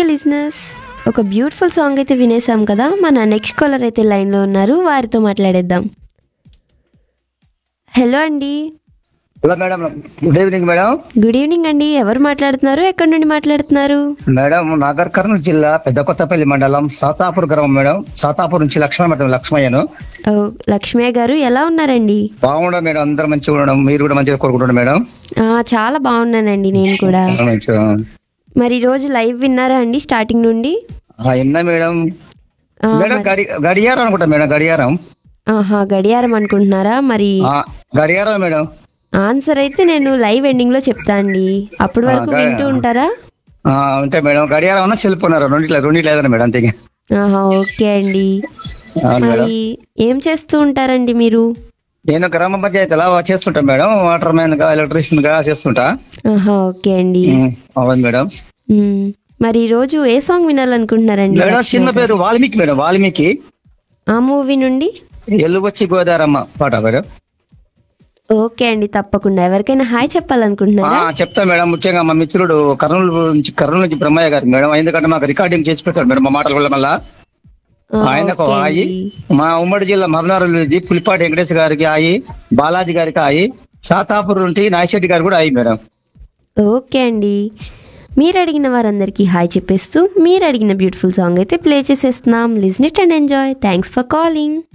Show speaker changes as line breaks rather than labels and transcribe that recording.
Okay listeners ఒక beautiful song అయితే వినేసాం కదా మన నెక్స్ట్ కాలర్ అయితే లైన్లో ఉన్నారు వారితో మాట్లాడేద్దాం హలో అండి
hello madam good evening madam
good evening అండి ఎవరు మాట్లాడుతున్నారు ఎక్కడి నుండి మాట్లాడుతున్నారు
మేడం నాగర్ కర్నూలు జిల్లా పెద్ద కొత్తపల్లి మండలం సాతాపూర్ గ్రామం మేడం సాతాపూర్ నుంచి లక్ష్మణ మేడం లక్ష్మయ్యను
ఓ లక్ష్మయ్య గారు ఎలా ఉన్నారండి
బాగుండడం మేడం అందరూ మంచిగా ఉండడం మీరు కూడా మంచిగా కోరుకుంటున్నారు మేడం
ఆ, చాలా బాగున్నానండి నేను కూడా
మంచిగా
మరి ఈ రోజు లైవ్ విన్నారా అండి స్టార్టింగ్ నుండి
ఆ, ఎన్న మేడం
ఆ,
మేడం గడి గడియారం అనుకుంటా మేడం గడియారం
ఆహా గడియారం అనుకుంటున్నారా మరి
ఆ, గడియారం మేడం
ఆన్సర్ అయితే నేను లైవ్ ఎండింగ్ లో చెప్తా అండి అప్పటి వరకు
ఆ, గా-
వింటూ ఉంటారా
ఆ, అంటే మేడం గడియారం అన్న సెల్ ఫోన్ రెండిట్ల రెండిట్ల ఏదైనా మేడం అంతే
ఆహా ఓకే అండి
అవును మేడం
మరి ఏం చేస్తూ ఉంటారండి మీరు
నేను గ్రామ పంచాయతీ ఎలా చేస్తుంటా మేడం వాటర్ మ్యాన్ గా ఎలక్ట్రీషియన్ గా చేస్తుంటా
ఆహా ఓకే అండి
ఉమ్, అవును మేడం
మ్మ్. మరి ఈ రోజు ఏ సాంగ్ వినాలనుకుంటున్నారండి
మేడం చిన్న పేరు వాల్మీకి మేడం వాల్మీకి
ఆ మూవీ నుండి
ఎల్లు వచ్చి గోదారమ్మ పాట మేడం
ఓకే అండి తప్పకుండా ఎవరికైనా హాయ్
ఆ,
చెప్పాలనుకుంటున్నారా
చెప్తా మేడం ముఖ్యంగా మా మిత్రుడు కర్నూలు నుంచి కర్నూలు నుంచి బ్రహ్మయ్య గారు మేడం ఎందుకంటే మాకు రికార్డింగ్ చేసి పెట్టాడు మేడం మా మాటల వల్ల మళ్ళా
ఆ,
ఆయనకు
ఓకే
ఆయి
అండి.
మా ఉమ్మడి జిల్లా మహబనారుది పులిపాటి వెంకటేష్ గారికి ఆయి బాలాజీ గారికి ఆయి సాతాపూర్ నుండి నాయశెట్టి గారు కూడా ఆయి మేడం
ఓకే అండి మీరు అడిగిన వారందరికీ హాయ్ చెప్పేస్తూ మీరు అడిగిన బ్యూటిఫుల్ సాంగ్ అయితే ప్లే చేసేస్తున్నాం listen it and enjoy thanks for calling